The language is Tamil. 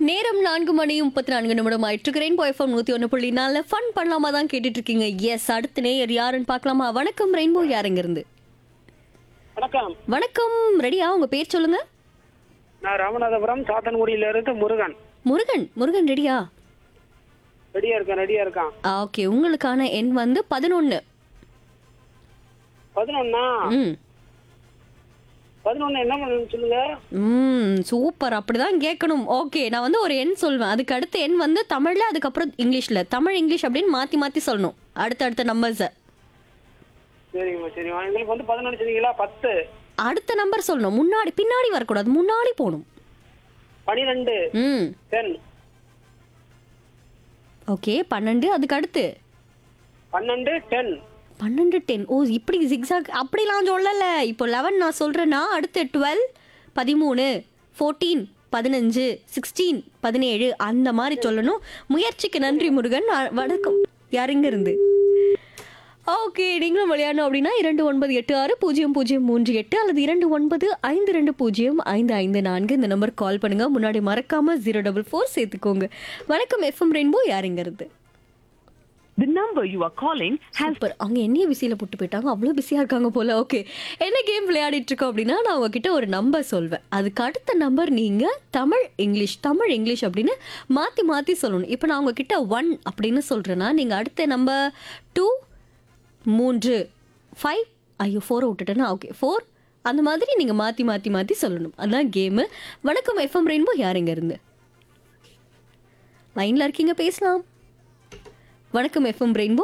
நேரம் நான்கு மணி முப்பத்தி நான்கு நிமிடம் ஆயிட்டு ரெயின்போ எஃப்எம் நூத்தி ஒன்று புள்ளி நாலு ஃபன் பண்ணலாமா தான் கேட்டுட்டு இருக்கீங்க எஸ் அடுத்த நேயர் யாருன்னு பார்க்கலாமா வணக்கம் ரெயின்போ யாருங்க இருந்து வணக்கம் வணக்கம் ரெடியா உங்க பேர் சொல்லுங்க நான் ராமநாதபுரம் சாத்தன்குடியில இருந்து முருகன் முருகன் முருகன் ரெடியா ரெடியா இருக்கேன் ரெடியா இருக்கான் ஓகே உங்களுக்கான எண் வந்து பதினொன்னு பதினொன்னா ம் பதினொன்னு என்ன பண்ணணும்னு சொல்லுங்க ம் சூப்பர் அப்படிதான் கேட்கணும் ஓகே நான் வந்து ஒரு எண் சொல்வேன் அதுக்கு அடுத்த எண் வந்து தமிழ்ல அதுக்கப்புறம் இங்கிலீஷ்ல தமிழ் இங்கிலீஷ் அப்படின்னு மாத்தி மாத்தி சொல்லணும் அடுத்த அடுத்த நம்பர்ஸை சரிங்கம்மா சரிம்மா எங்களுக்கு வந்து பதினொன்று சொன்னீங்களா பத்து அடுத்த நம்பர் சொல்லணும் முன்னாடி பின்னாடி வரக்கூடாது முன்னாடி போகணும் பனிரெண்டு ம் டென் ஓகே பன்னெண்டு அதுக்கு அடுத்து பன்னெண்டு டென் பன்னெண்டு டென் ஓ இப்படி ஜிக்ஸாக் அப்படிலாம் சொல்லலை இப்போ லெவன் நான் சொல்கிறேன்னா அடுத்து டுவெல் பதிமூணு ஃபோர்டீன் பதினஞ்சு சிக்ஸ்டீன் பதினேழு அந்த மாதிரி சொல்லணும் முயற்சிக்கு நன்றி முருகன் அ- வணக்கம் யாருங்க இருந்து ஓகே நீங்களும் விளையாடணும் அப்படின்னா இரண்டு ஒன்பது எட்டு ஆறு பூஜ்ஜியம் பூஜ்ஜியம் மூன்று எட்டு அல்லது இரண்டு ஒன்பது ஐந்து ரெண்டு பூஜ்ஜியம் ஐந்து ஐந்து நான்கு இந்த நம்பர் கால் பண்ணுங்க முன்னாடி மறக்காம ஜீரோ டபுள் ஃபோர் சேர்த்துக்கோங்க வணக்கம் எஃப்எம் ரெயின்போ யாருங்க இருந்து The number you are calling has super அவங்க என்னைய பிஸியில் போட்டு போயிட்டாங்க அவ்வளோ பிஸியாக இருக்காங்க போல ஓகே என்ன கேம் விளையாடிட்டு இருக்கோம் அப்படின்னா நான் உங்ககிட்ட ஒரு நம்பர் சொல்வேன் அதுக்கு அடுத்த நம்பர் நீங்கள் தமிழ் இங்கிலீஷ் தமிழ் இங்கிலீஷ் அப்படின்னு மாற்றி மாற்றி சொல்லணும் இப்போ நான் உங்ககிட்ட ஒன் அப்படின்னு சொல்கிறேன்னா நீங்கள் அடுத்த நம்பர் டூ மூன்று ஃபைவ் ஐயோ ஃபோரை விட்டுட்டேன்னா ஓகே ஃபோர் அந்த மாதிரி நீங்கள் மாற்றி மாற்றி மாற்றி சொல்லணும் அதுதான் கேமு வணக்கம் எஃப்எம் ரெயின்போ யாருங்க இருந்து லைனில் இருக்கீங்க பேசலாம் வணக்கம் எஃப்எம் ரெயின்போ